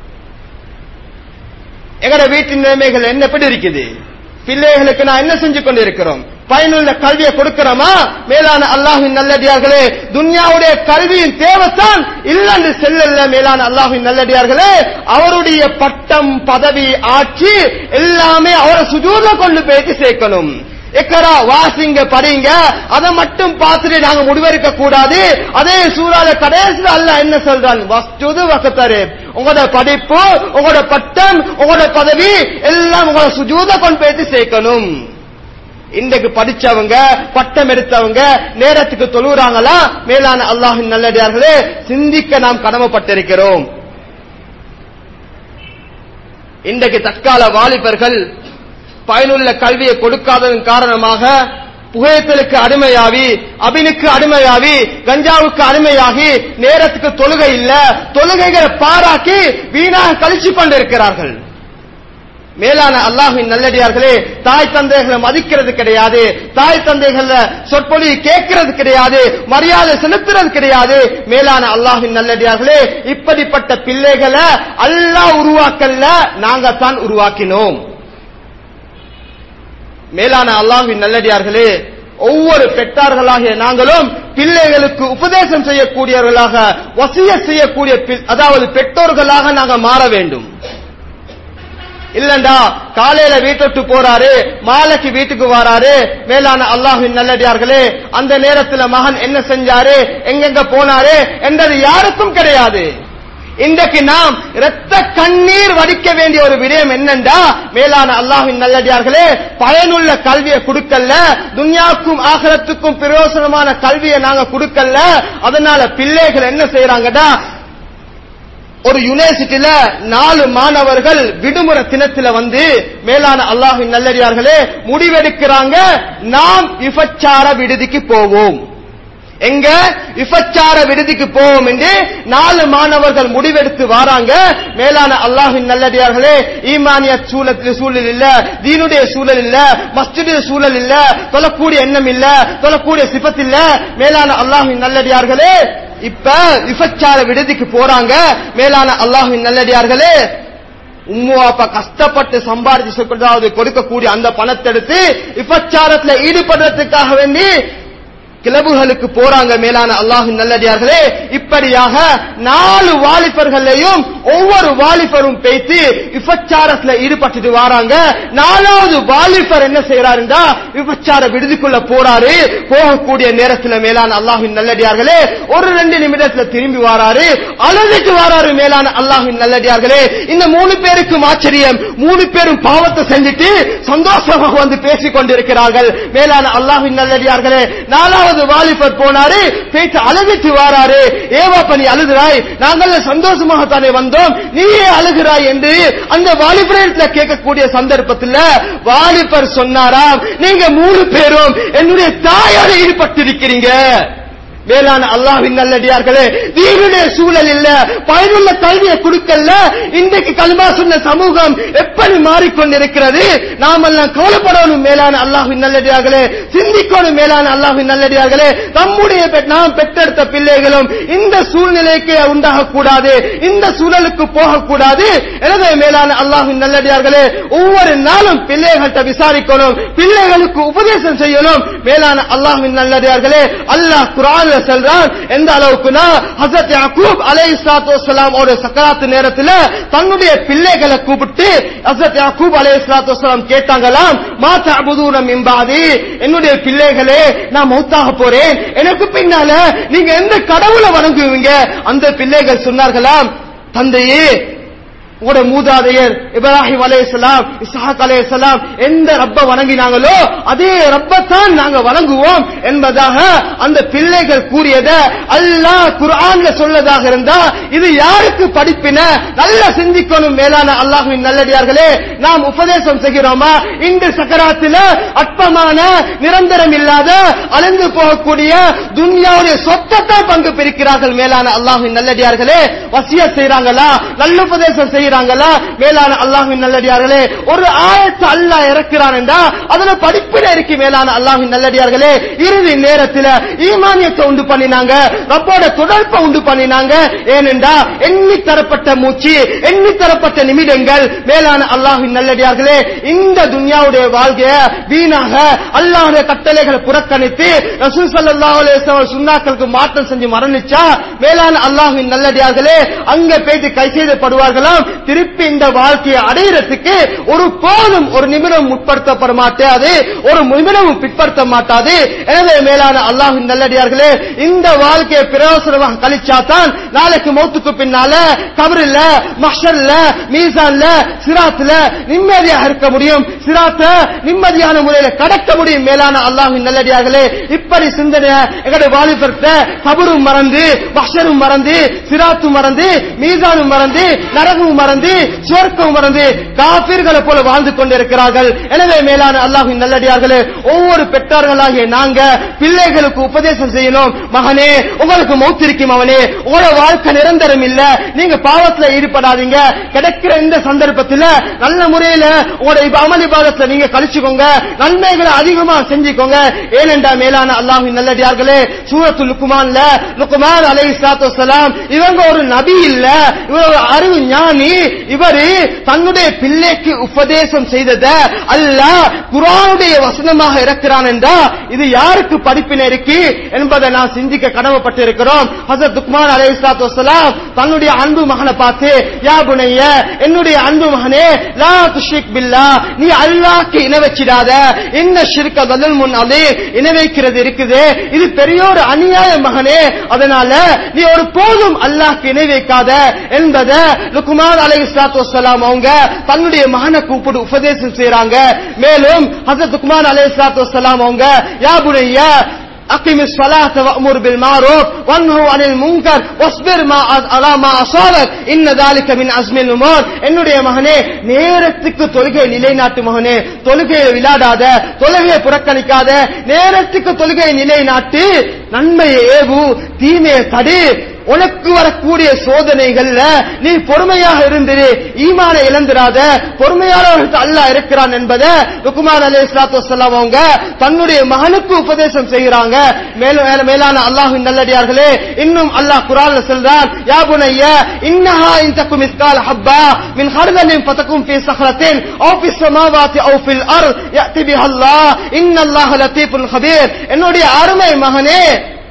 எங்கட வீட்டின் நிலைமைகள் என்ன எப்படி இருக்குது பிள்ளைகளுக்கு நான் என்ன செஞ்சு கொண்டிருக்கிறோம் பயனுள்ள கல்வியை கொடுக்கிறோமா மேலான அல்லாஹின் நல்லடியார்களே துன்யாவுடைய கல்வியின் தேவைத்தான் இல்லன்னு செல்லல்ல மேலான அல்லாஹின் நல்லடியார்களே அவருடைய பட்டம் பதவி ஆட்சி எல்லாமே அவரை சுஜூர்ல கொண்டு போயிட்டு சேர்க்கணும் எக்கரா வாசிங்க படிங்க அதை மட்டும் பார்த்துட்டு நாங்க முடிவெடுக்க கூடாது அதே சூறால கடைசியில் அல்ல என்ன சொல்றான் வஸ்துது வசத்தரு உங்களோட படிப்பு உங்களோட பட்டம் உங்களோட பதவி எல்லாம் உங்களோட சுஜூத கொண்டு போயிட்டு சேர்க்கணும் இன்றைக்கு படிச்சவங்க பட்டம் எடுத்தவங்க நேரத்துக்கு தொழுகிறாங்களா மேலான அல்லாஹின் நல்லடியார்களே சிந்திக்க நாம் கடமைப்பட்டிருக்கிறோம் இன்றைக்கு தற்கால வாலிபர்கள் பயனுள்ள கல்வியை கொடுக்காததன் காரணமாக புகைத்தலுக்கு அடிமையாவி அபினுக்கு அடிமையாவி கஞ்சாவுக்கு அடிமையாகி நேரத்துக்கு தொழுகை இல்ல தொழுகைகளை பாராக்கி வீணாக கழிச்சு கொண்டிருக்கிறார்கள் மேலான அல்லாஹின் நல்லடியார்களே தாய் தந்தைகளை மதிக்கிறது கிடையாது தாய் தந்தைகள சொற்பொழி கேட்கிறது கிடையாது மரியாதை செலுத்துறது கிடையாது மேலான அல்லாஹின் நல்லடியார்களே இப்படிப்பட்ட பிள்ளைகளை அல்லாஹ் உருவாக்கல்ல நாங்க தான் உருவாக்கினோம் மேலான அல்லாஹின் நல்லடியார்களே ஒவ்வொரு பெற்றார்களாகிய நாங்களும் பிள்ளைகளுக்கு உபதேசம் செய்யக்கூடியவர்களாக வசிய செய்யக்கூடிய அதாவது பெற்றோர்களாக நாங்க மாற வேண்டும் இல்லண்டா காலையில வீட்டுக்கு போறாரு மாலைக்கு வீட்டுக்கு வராரு மேலான அல்லாஹின் நல்லடியார்களே அந்த நேரத்துல மகன் என்ன செஞ்சாரு எங்கெங்க போனாரு என்றது யாருக்கும் கிடையாது இன்றைக்கு நாம் இரத்த கண்ணீர் வடிக்க வேண்டிய ஒரு விடயம் என்னண்டா மேலான அல்லாஹின் நல்லடியார்களே பயனுள்ள கல்வியை கொடுக்கல துன்யாவுக்கும் ஆகரத்துக்கும் பிரயோசனமான கல்வியை நாங்க கொடுக்கல அதனால பிள்ளைகள் என்ன செய்யறாங்கடா ஒரு யூனிவர்சிட்டியில நாலு மாணவர்கள் விடுமுறை தினத்துல வந்து மேலான அல்லாஹின் நல்லடியார்களே முடிவெடுக்கிறாங்க நாம் விபச்சார விடுதிக்கு போவோம் எங்க விபச்சார விடுதிக்கு போவோம் என்று நாலு மாணவர்கள் முடிவெடுத்து வராங்க மேலான அல்லாஹின் நல்லடியார்களே ஈமானிய சூழல் சூழல் இல்ல தீனுடைய சூழல் இல்ல மஸ்ஜிடைய சூழல் இல்ல தொழக்கூடிய எண்ணம் இல்ல தொழக்கூடிய சிபத் இல்ல மேலான அல்லாஹின் நல்லடியார்களே இப்ப விபச்சார விடுதிக்கு போறாங்க மேலான அல்லாஹின் நல்லடியார்களே உம்மு அப்பா கஷ்டப்பட்டு சம்பாதிச்சு கொடுத்தாவது கொடுக்கக்கூடிய அந்த பணத்தை எடுத்து விபச்சாரத்துல ஈடுபடுறதுக்காக வேண்டி கிளப்புகளுக்கு போறாங்க மேலான அல்லாஹின் நல்லடியார்களே இப்படியாக நாலு வாலிபர்களையும் ஒவ்வொரு வாலிபரும் பேசி விபச்சாரத்துல ஈடுபட்டுட்டு வராங்க நாலாவது வாலிபர் என்ன செய்யறாருண்டா விபச்சார விடுதிக்குள்ள போறாரு போகக்கூடிய நேரத்துல மேலான அல்லாஹின் நல்லடியார்களே ஒரு ரெண்டு நிமிடத்துல திரும்பி வராரு அழுதுட்டு வராரு மேலான அல்லாஹின் நல்லடியார்களே இந்த மூணு பேருக்கும் ஆச்சரியம் மூணு பேரும் பாவத்தை செஞ்சுட்டு சந்தோஷமாக வந்து பேசிக் கொண்டிருக்கிறார்கள் மேலான அல்லாஹின் நல்லடியார்களே நாலாவது வாலிபர் போனாரு பேச்சு அழுதுட்டு வாராரு ஏவா பண்ணி அழுகிறாய் நாங்கள் சந்தோஷமாக தானே வந்தோம் நீயே அழுகிறாய் என்று அந்த வாலிபரத்துல கேட்கக்கூடிய சந்தர்ப்பத்தில் வாலிபர் சொன்னாராம் நீங்க மூணு பேரும் என்னுடைய தாயோட ஈடுபட்டிருக்கிறீங்க மேலான அல்லாஹ்வின் நல்லடியார்களே தீனுடைய சூழல் இல்ல பயனுள்ள கல்வியை கொடுக்கல இன்றைக்கு கல்மா சொன்ன சமூகம் எப்படி மாறிக்கொண்டிருக்கிறது நாமெல்லாம் கவலைப்படணும் மேலான அல்லாஹ்வின் நல்லடியார்களே சிந்திக்கணும் மேலான அல்லாஹ்வின் நல்லடியார்களே நம்முடைய பெ- நாம் பெற்றெடுத்த பிள்ளைகளும் இந்த சூழ்நிலைக்கு உண்டாகக்கூடாது இந்த சூழலுக்கு போகக்கூடாது எனவே மேலான அல்லாஹ்வின் நல்லடியார்களே ஒவ்வொரு நாளும் பிள்ளைகள்கிட்ட விசாரிக்கணும் பிள்ளைகளுக்கு உபதேசம் செய்யணும் மேலான அல்லாஹ்வின் நல்லடியார்களே அல்லாஹ் குர்ஆன்ல சொல்றான் எந்த அளவுக்குனா ஹஜரத் யாக்கூப் அலைஹிஸ்ஸலாத்து வஸ்ஸலாம் அவருடைய சக்கராத்து நேரத்துல தன்னுடைய பிள்ளைகளை கூப்பிட்டு ஹஜரத் யாக்கூப் அலைஹிஸ்ஸலாத்து வஸ்ஸலாம் கேட்டாங்களாம் மா தஅபுதூன மின் பாதி என்னுடைய பிள்ளைகளே நான் மௌத்தாக போறேன் எனக்கு பின்னால நீங்க எந்த கடவுளை வணங்குவீங்க அந்த பிள்ளைகள் சொன்னார்களாம் தந்தையே உங்களோட மூதாதையர் இப்ராஹிம் அலைஹிஸ்ஸலாம் இஸ்ஹாக் அலைஹிஸ்ஸலாம் எந்த ரப்ப வணங்கினாங்களோ அதே ரப்பத்தான் நாங்க வணங்குவோம் என்பதாக அந்த பிள்ளைகள் கூறியத அல்லாஹ் குர்ஆன்ல சொல்லதாக இருந்தா இது யாருக்கு படிப்பின நல்ல சிந்திக்கணும் மேலான அல்லாஹ்வின் நல்லடியார்களே நாம் உபதேசம் செய்கிறோமா இன்று சக்கராத்தில அற்பமான நிரந்தரம் இல்லாத அழிந்து போகக்கூடிய துன்யாவுடைய சொத்தத்தை பங்கு பிரிக்கிறார்கள் மேலான அல்லாஹ்வின் நல்லடியார்களே வசிய செய்றாங்களா நல்லுபதேசம் செய்யறாங்களா மேலான அல்லாஹ்வின் நல்லடியார்களே ஒரு ஆயத்தை அல்லாஹ் இறக்கிறான் என்றா அதுல படிப்பில இருக்கு மேலான அல்லாஹ்வின் நல்லடியார்களே இறுதி நேரத்துல ஈமானியத்தை உண்டு பண்ணினாங்க ரப்போட தொடர்பை உண்டு பண்ணினாங்க ஏனென்றா எண்ணி தரப்பட்ட மூச்சு எண்ணி தரப்பட்ட நிமிடங்கள் மேலான அல்லாஹ்வின் நல்லடியார்களே இந்த துன்யாவுடைய வாழ்க்கைய வீணாக அல்லாஹ்வுடைய கட்டளைகளை புறக்கணித்து ரசூல் ஸல்லல்லாஹு அலைஹி வஸல்லம் சுன்னாக்களுக்கு மாற்றம் செஞ்சு மரணிச்சா மேலான அல்லாஹ்வின் நல்லடியார்களே அங்க போயிட்டு கை செய்தப்படுவார்களாம் திருப்பி இந்த வாழ்க்கையை அடையிறதுக்கு ஒரு போதும் ஒரு நிமிடம் முற்படுத்தப்பட மாட்டாது ஒரு நிமிடமும் பிற்படுத்த மாட்டாது எனவே மேலான அல்லாஹ்வின் நல்லடியார்களே இந்த வாழ்க்கையை பிரயோசனமாக கழிச்சாதான் நாளைக்கு மௌத்துக்கு பின்னால கபரில்ல மஹ்ஷர்ல மீசான்ல சிராத்துல நிம்மதியாக இருக்க முடியும் சிராத்த நிம்மதியான முறையில கடக்க முடியும் மேலான அல்லாஹ்வின் நல்லடியார்களே இப்படி சிந்தனை எங்களுடைய வாலிபர்கிட்ட கபரும் மறந்து மஹ்ஷரும் மறந்து சிராத்தும் மறந்து மீசானும் மறந்து நரகமும் மறந்து சுவர்க்கம் மறந்து காபீர்களை போல வாழ்ந்து கொண்டிருக்கிறார்கள் எனவே மேலான அல்லாஹ்வின் நல்லடியார்களே ஒவ்வொரு பெற்றார்களாகிய நாங்க பிள்ளைகளுக்கு உபதேசம் செய்யணும் மகனே உங்களுக்கு மௌத்திருக்கும் அவனே உங்களோட வாழ்க்கை நிரந்தரம் இல்ல நீங்க பாவத்துல ஈடுபடாதீங்க கிடைக்கிற இந்த சந்தர்ப்பத்துல நல்ல முறையில உங்களோட இப்ப அமளி பாதத்துல நீங்க கழிச்சுக்கோங்க நன்மைகளை அதிகமா செஞ்சுக்கோங்க ஏனென்றா மேலான அல்லாஹ்வின் நல்லடியார்களே சூரத்து லுக்குமான்ல லுக்குமான் அலைஹிஸ்ஸலாத்து வஸ்ஸலாம் இவங்க ஒரு நபி இல்ல இவங்க ஒரு அறிவு ஞானி இவரு தன்னுடைய பிள்ளைக்கு உபதேசம் செய்தத அல்லாஹ் குரானுடைய வசனமாக இருக்கிறான் என்றா இது யாருக்கு படிப்பினை இருக்கு என்பதை நான் சிந்திக்க கடமைப்பட்டிருக்கிறோம் ஹசரத் துக்மான் அலை இஸ்லாத்து வசலாம் தன்னுடைய அன்பு மகனை பார்த்து யா புனைய என்னுடைய அன்பு மகனே லா துஷிக் பில்லா நீ அல்லாஹ்க்கு இணை வச்சிடாத என்ன ஷிர்க பதில் முன் அதே இணை வைக்கிறது இருக்குது இது பெரிய ஒரு அநியாய மகனே அதனால நீ ஒரு போதும் அல்லாஹ்க்கு இணை வைக்காத என்பதை லுக்குமான் அலை இஸ்லாத்து வசலாம் அவங்க தன்னுடைய மகனை கூப்பிட்டு உபதேசம் செய்யறாங்க மேலும் ஹசரத் லுக்குமான் அலை இஸ்லாத்து வசலாம் அவங்க யா புனைய أقم الصلاة وأمر بالمعروف وانهوا عن المنكر واصبر ما على ما أصابك إن ذلك من عزم الأمور என்னுடைய மகனே நேரத்துக்கு தொழுகை நிலைநாட்டு மகனே தொழுகையை விளையாடாத தொழுகையை புறக்கணிக்காத நேரத்துக்கு தொழுகையை நிலைநாட்டு நன்மையை ஏவு தீமையை தடு உனக்கு வரக்கூடிய சோதனைகள்ல நீ பொறுமையாக இருந்திரு ஈமான இழந்துராத பொறுமையாளர்களுக்கு அல்லாஹ் இருக்கிறான் என்பதை லுக்குமான் அலி இஸ்லாத்து வசலாம் அவங்க தன்னுடைய மகனுக்கு உபதேசம் செய்கிறாங்க மேலும் மேல- மேலான அல்லாஹின் நல்லடியார்களே இன்னும் அல்லாஹ் குரான்ல சொல்றான் யா புனைய இன்னஹா இன் தக்கும் மிஸ்கால் ஹப்பா மின் ஹர்தலின் பதக்கும் ஃபீ சஹரத்தின் அவு ஃபிஸ் ஸமாவாத்தி அவு ஃபில் அர்த் யஅதி பிஹா அல்லாஹ் இன்னல்லாஹ லத்தீஃபுல் கபீர் என்னுடைய அருமை மகனே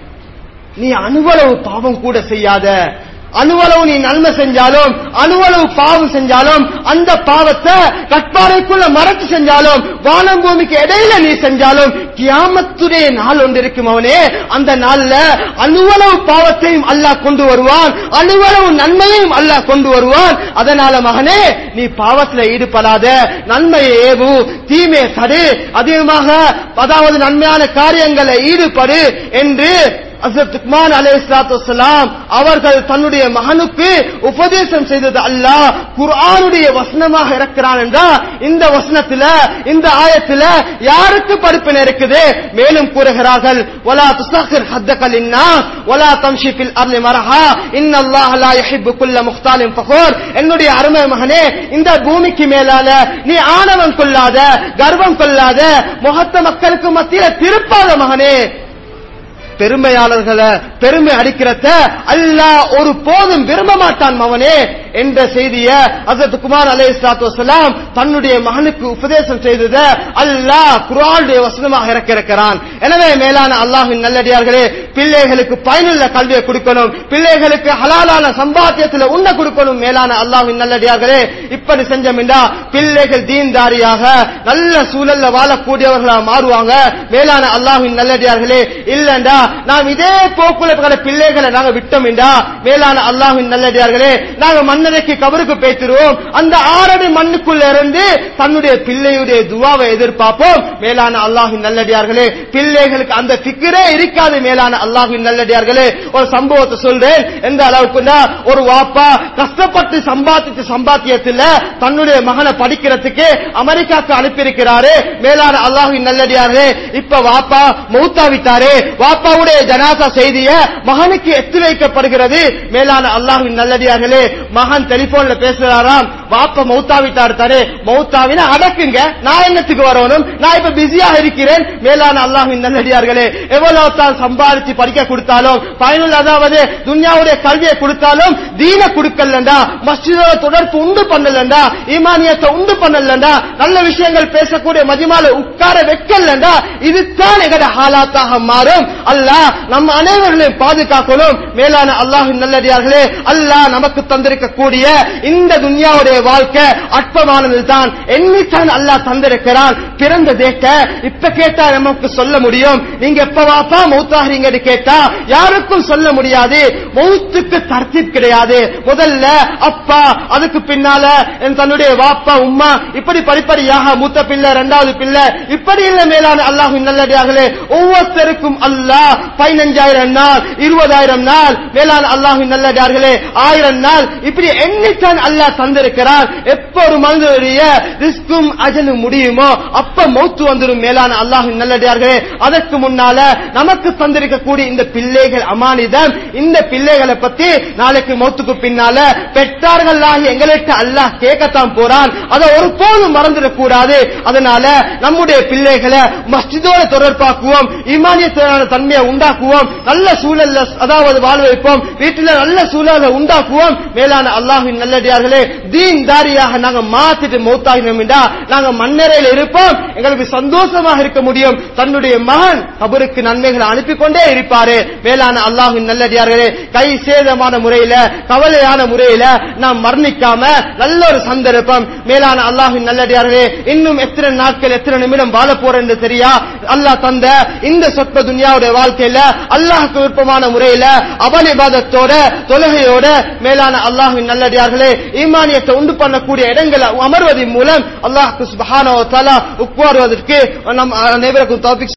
நீ அணுவளவு பாவம் கூட செய்யாத அணுவளவு நீ நன்மை செஞ்சாலும் அணுவளவு பாவம் செஞ்சாலும் அந்த பாவத்தை கட்பாறைக்குள்ள மறைச்சு செஞ்சாலும் வானம் பூமிக்கு இடையில நீ செஞ்சாலும் கியாமத்துடைய நாள் ஒன்று இருக்கும் அவனே அந்த நாள்ல அணுவளவு பாவத்தையும் அல்லாஹ் கொண்டு வருவான் அணுவளவு நன்மையையும் அல்லாஹ் கொண்டு வருவான் அதனால மகனே நீ பாவத்துல ஈடுபடாத நன்மையை ஏவு தீமையை தடு அதிகமாக அதாவது நன்மையான காரியங்களை ஈடுபடு என்று ஹசரத் துக்மான் அலை வசலாம் அவர்கள் தன்னுடைய மகனுக்கு உபதேசம் செய்தது அல்லாஹ் குர்ஆனுடைய வசனமாக இருக்கிறான் என்றா இந்த வசனத்துல இந்த ஆயத்துல யாருக்கு படிப்பினை இருக்குது மேலும் கூறுகிறார்கள் வலா துசஹிர் ஹத்தக லின்னாஸ் வலா தம்ஷி ஃபில் அர்லி மரஹா இன்னல்லாஹ லா யுஹிப்பு குல்ல முக்தாலின் ஃபகூர் என்னுடைய அருமை மகனே இந்த பூமிக்கு மேலால நீ ஆணவம் கொள்ளாத கர்வம் கொள்ளாத முகத்த மக்களுக்கு மத்தியில திருப்பாத மகனே பெருமையாளர்களை பெருமை அடிக்கிறத அல்லாஹ் ஒரு போதும் விரும்ப மாட்டான் மவனே என்ற செய்திய ஹசரத் குமார் அலை வசலாம் தன்னுடைய மகனுக்கு உபதேசம் செய்தத அல்லாஹ் குரானுடைய வசனமாக இறக்கிறான் எனவே மேலான அல்லாஹின் நல்லடியார்களே பிள்ளைகளுக்கு பயனுள்ள கல்வியை கொடுக்கணும் பிள்ளைகளுக்கு ஹலாலான சம்பாத்தியத்தில் உண்ண கொடுக்கணும் மேலான அல்லாஹின் நல்லடியார்களே இப்படி செஞ்சோம்டா பிள்ளைகள் தீன்தாரியாக நல்ல சூழல்ல வாழக்கூடியவர்களாக மாறுவாங்க மேலான அல்லாஹின் நல்லடியார்களே இல்லண்டா நாம் இதே போக்குல இருக்கிற பிள்ளைகளை நாங்க விட்டோம்டா மேலான அல்லாஹின் நல்லடியார்களே நாங்க மன்னரைக்கு கபருக்கு பேசிடுவோம் அந்த ஆறடி மண்ணுக்குள்ள இருந்து தன்னுடைய பிள்ளையுடைய துவாவை எதிர்பார்ப்போம் மேலான அல்லாஹின் நல்லடியார்களே பிள்ளைகளுக்கு அந்த பிக்கரே இருக்காது மேலான அல்லாஹின் நல்லடியார்களே ஒரு சம்பவத்தை சொல்றேன் எந்த அளவுக்குன்னா ஒரு வாப்பா கஷ்டப்பட்டு சம்பாதிச்ச சம்பாத்தியத்துல தன்னுடைய மகனை படிக்கிறதுக்கு அமெரிக்காக்கு அனுப்பியிருக்கிறாரு மேலான அல்லாஹின் நல்லடியார்களே இப்ப வாப்பா மௌத்தாவிட்டாரு வாப்பாவுடைய ஜனாசா செய்திய மகனுக்கு எத்து வைக்கப்படுகிறது மேலான அல்லாஹின் நல்லடியார்களே மகன் டெலிபோன்ல பேசுறாராம் வாப்பா மௌத்தாவிட்டாரு தாரு மௌத்தாவின அடக்குங்க நான் என்னத்துக்கு வரணும் நான் இப்ப பிஸியா இருக்கிறேன் மேலான அல்லாஹின் நல்லடியார்களே எவ்வளவு தான் சம்பாதிச்சு படிக்க கொடுத்தாலும் பயனுள்ள அதாவது துன்யாவுடைய கல்வியை கொடுத்தாலும் தீன கொடுக்கலண்டா மஸ்ஜிதோட தொடர்பு உண்டு பண்ணலண்டா ஈமானியத்தை உண்டு பண்ணலண்டா நல்ல விஷயங்கள் பேசக்கூடிய மதிமால உட்கார வைக்கலண்டா இதுதான் எங்கட ஹாலாத்தாக மாறும் அல்லாஹ் நம்ம அனைவர்களையும் பாதுகாக்கணும் மேலான அல்லாஹின் நல்லடியார்களே அல்லாஹ் நமக்கு தந்திருக்கக்கூடிய இந்த துன்யாவுடைய வாழ்க்கை அற்பமானது தான் எண்ணித்தான் அல்லாஹ் தந்திருக்கிறான் பிறந்த தேக்க இப்ப கேட்டா நமக்கு சொல்ல முடியும் நீங்க எப்ப வாப்பா மௌத்தாகிறீங்கன்னு கேட்டா யாருக்கும் சொல்ல முடியாது மௌத்துக்கு தர்த்தீப் கிடையாது முதல்ல அப்பா அதுக்கு பின்னால என் தன்னுடைய வாப்பா உம்மா இப்படி படிப்படியாக மூத்த பிள்ளை இரண்டாவது பிள்ளை இப்படி இல்ல மேலான அல்லாஹின் நல்லடியார்களே ஒவ்வொருத்தருக்கும் அல்லாஹ் பதினஞ்சாயிரம் நாள் இருபதாயிரம் நாள் மேலான அல்லாஹின் நல்லடியார்களே ஆயிரம் நாள் இப்படி எண்ணித்தான் அல்லாஹ் தந்திருக்கிறான் சொல்கிறார் எப்ப ஒரு மனிதனுடைய ரிஸ்கும் அஜலும் முடியுமோ அப்ப மௌத்து வந்துடும் மேலான அல்லாஹின் நல்லடியார்களே அதற்கு முன்னால நமக்கு தந்திருக்கக்கூடிய இந்த பிள்ளைகள் அமானிதம் இந்த பிள்ளைகளை பத்தி நாளைக்கு மௌத்துக்கு பின்னால பெற்றார்களாகி எங்களுக்கு அல்லாஹ் கேட்கத்தான் போறான் அதை ஒருபோதும் மறந்துடக் கூடாது அதனால நம்முடைய பிள்ளைகளை மஸ்ஜிதோட தொடர்பாக்குவோம் ஈமானியத்தான தன்மையை உண்டாக்குவோம் நல்ல சூழல்ல அதாவது வாழ வைப்போம் வீட்டுல நல்ல சூழலை உண்டாக்குவோம் மேலான அல்லாஹின் நல்லடியார்களே தீன் தாரியாக நாங்க மாத்திட்டு மௌத்தாகினோம் என்றா நாங்க மண்ணறையில் இருப்போம் எங்களுக்கு சந்தோஷமாக இருக்க முடியும் தன்னுடைய மகன் கபருக்கு நன்மைகளை அனுப்பி கொண்டே இருப்பாரு மேலான அல்லாஹின் நல்லடியார்களே கை சேதமான முறையில கவலையான முறையில நாம் மரணிக்காம நல்ல ஒரு சந்தர்ப்பம் மேலான அல்லாஹின் நல்லடியார்களே இன்னும் எத்தனை நாட்கள் எத்தனை நிமிடம் வாழ போறேன் என்று தெரியா அல்லாஹ் தந்த இந்த சொற்ப துன்யாவுடைய வாழ்க்கையில அல்லாஹ்க்கு விருப்பமான முறையில அபலிபாதத்தோட தொழுகையோட மேலான அல்லாஹின் நல்லடியார்களே ஈமானியத்தை உண்டு பண்ணக்கூடிய இடங்களை அமர்வதன் மூலம் அல்லாஹ் சுபஹானஹு வ தஆலா உட்காருவதற்கு நம் அனைவருக்கும் தௌஃபீக்